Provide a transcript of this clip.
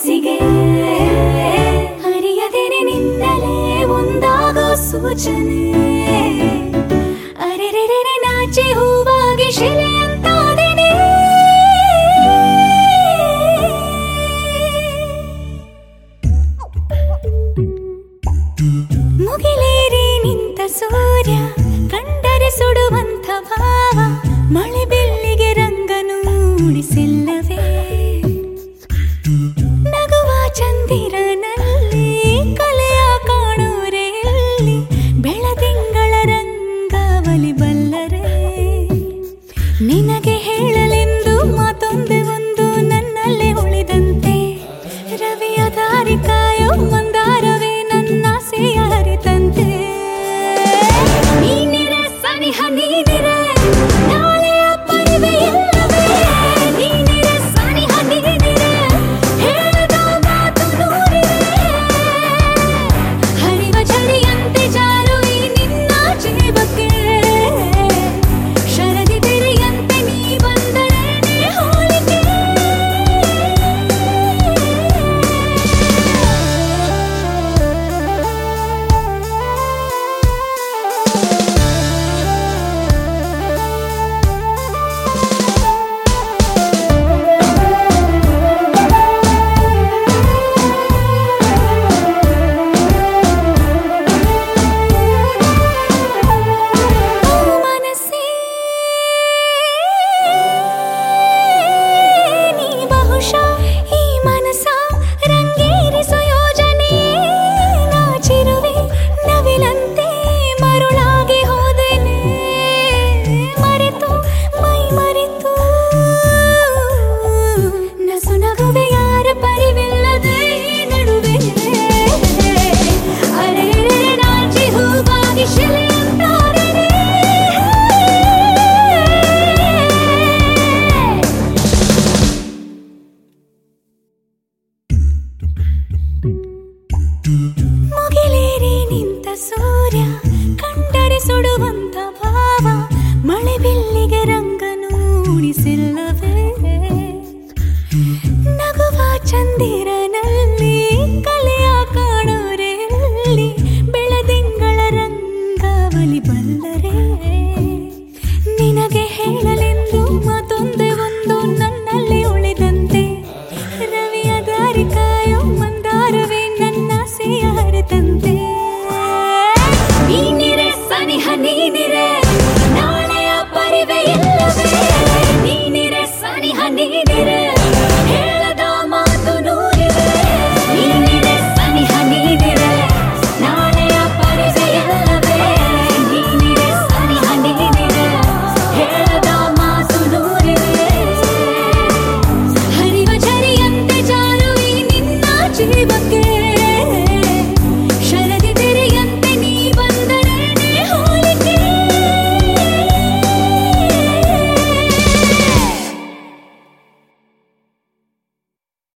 ಮನಸ್ಸಿಗೆ ಅರಿಯದೇನೆ ನಿನ್ನಲೇ ಒಂದಾಗೋ ಸೂಚನೆ ಅರೆರೆರೆ ನಾಚಿ ಹೂವಾಗಿ ಶಿಲೆಯಂತಾದೆನೆ ಮುಗಿಲೇರಿ ನಿಂತ ಸೂರ್ಯ ಕಂಡರೆ ಸುಡುವಂತ ಭಾವ ಮಳೆ ಬೆಳ್ಳಿಗೆ ರಂಗನು ಮೂಡಿಸಿಲ್ಲವೇ ನಗುವ ಚಂದಿರನಲ್ಲಿ ಕಲೆಯ ಕಾಣೋರೆ ಎಲ್ಲಿ ಬೆಳದಿಂಗಳ ರಂಗಾವಲಿ ಬಲ್ಲರೆ ನಿನಗೆ ಹೇಳಲೆಂದು ಮಾತೊಂದೆ ಒಂದು ನನ್ನಲ್ಲೇ ಉಳಿದಂತೆ ರವಿಯ ದಾರಿ ಕಾಯೋ ಮಂದಾರವೇ ನನ್ನ ಆಸೆಯ ಅರಿತಂತೆ ನೀನಿರೆ ಸನಿಹ ನೀನಿರೆ ನಾಳೆಯ ಪರಿವೆ ಎಲ್ಲವೇ ನೀನಿರೆ ಸನಿಹ ನೀನಿರೆ ಹೇಳದ ಮಾತು ನೂರಿದೆ ಹರಿವ ಚಳಿಯಂತೆ ಜಾರು ಈ ನಿನ್ನ ಜೀವಕ್ಕೆ ಶರದಿ ತೆರೆಯಂತೆ ನೀ ಬಂದರೇನೆ ಹೋಲಿಕೆ ಓ ಮನಸ್ಸೇ ನೀ ಬಹುಶಃ ಈ ಮನಸ ರಂಗೇರಿಸೋ ಯೋಜನೆ ನಾಚಿರುವೆ ನವಿಲಂತೆ ಮರುಳಾಗಿ ಹೋದೆನೆ ಮರೆತು ಮೈ ಮರೆತು ನಸು ನಗುವೆ ಯಾರ ಪರಿವಿಲ್ಲದೆ ಈ ನಡುವೆ ಅರೆ ನಾಚಿ ಹೂವಾಗಿ ಶಿಲೆಯಂತಾರೆ ಮುಗಿಲೇರಿ ನಿಂತ ಸೂರ್ಯ ಕಂಡರೆ ಸುಡುವಂತ ಭಾವ ಮಳೆ ಬಿಲ್ಲಿಗೆ ರಂಗನು ಉಳಿಸಿಲ್ಲವೇ ನಗುವ ಚಂದಿರನಲ್ಲಿ ಕಲೆಯ ಕಾಣೋರೆಲ್ಲಿ ಬೆಳದಿಂಗಳ ರಂಗಾವಲಿ